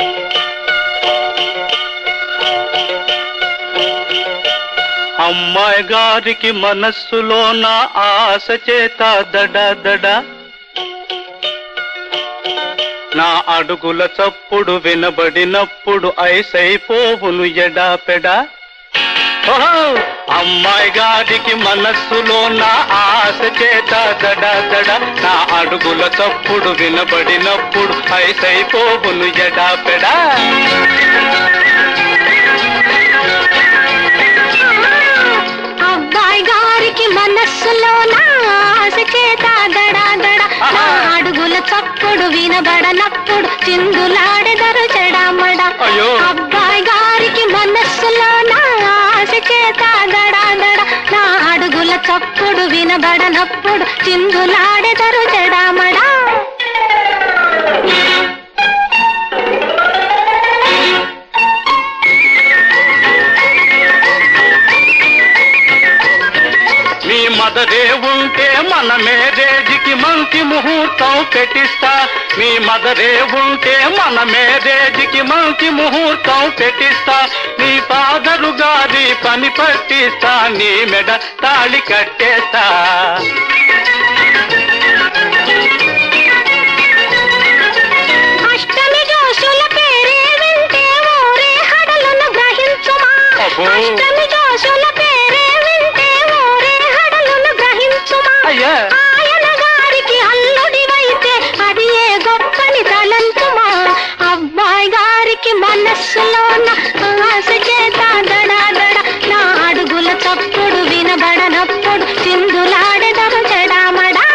అమ్మాయి గారికి మనస్సులో నా ఆశ చేత దడ దడ నా అడుగుల చప్పుడు వినబడినప్పుడు ఐసైపోవును ఎడా పెడా ఓహో! అమ్మాయి గారికి మనస్సులో నా ఆశ చేత దడ దడ నా అడుగుల చప్పుడు వినబడినప్పుడు ఐసైపోవును ఎడా పెడా అబ్బాయి గారికి మనస్సులో నా ఆశ చేత దడ దడ నా అడుగుల చప్పుడు వినబడనప్పుడు చిందులాడెదరు చెడమడ అయ్యో. అబ్బాయి గారికి మనస్సులో నా ఆశ చేత దడ దడ నా అడుగుల చప్పుడు వినబడనప్పుడు చిందులాడెదరు చెడమడా మీ మదరే ఉంటే మన మేరేజికి మంచి ముహూర్తం పెట్టిస్తా మీ మదరే ఉంటే మన మేరేజికి మంచి ముహూర్తం పెట్టిస్తా నీ ఫాదరు గారి పని పట్టిస్తా నీ మెడ తాళి కట్టేస్తా అష్టమి జోషుల పేరే వింటే ఊరే హడలను గ్రహించుమా అబ్బో. అష్టమి జోషుల పేరే వింటే ఊరే హడలను గ్రహించుమా అయ్యా ఆయన గారికి అల్లుడివైతే అది ఏ గొప్పని తలంచుమా అబ్బాయి గారికి మనస్సులో ఆశ చేత దడ దడ నా అడుగుల చప్పుడు వినబడనప్పుడు చిందులాడెదరు చెడామడా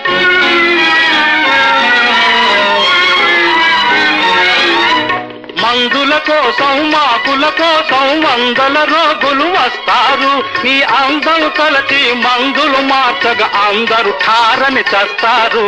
మందుల కోసం మాకుల కోసం వందల రోగులు వస్తారు నీ అందం తలచి మందులు మార్చగా అందరూ ఠారని చస్తారు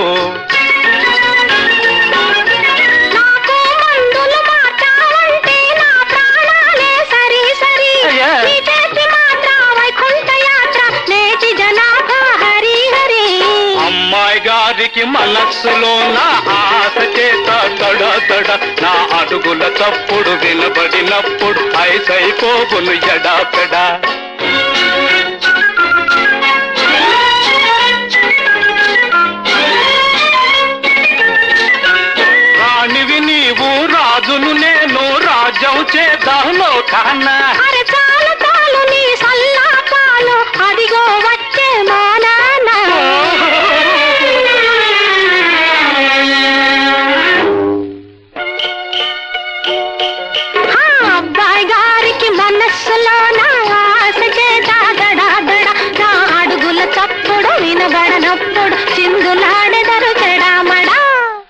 నాకు మందులు మార్చావంటే నా ప్రాణాలే సరి సరి అయ్యా. నీ చేతి మాత్ర వైకుంఠ యాత్ర లేచి జనాభా హరి హరి అమ్మాయి గారికి మనస్సులో నా ఆశ చేత తడ తడ నా అడుగుల తప్పుడు వినబడినప్పుడు ఐసైపోగును ఎడా పెడా రాణివి నీవు రాజును నేను రాజ్యం చేద్దాంలో కన్నా అరే చాలు చాలు నీ సల్లా పాలు అదిగో వచ్చే మా నాన్న ఆ అబ్బాయి గారికి మనస్సులో నా ఆశ చేత దడ దడ నా అడుగుల చప్పుడు వినబడనప్పుడు చిందులాడెదరు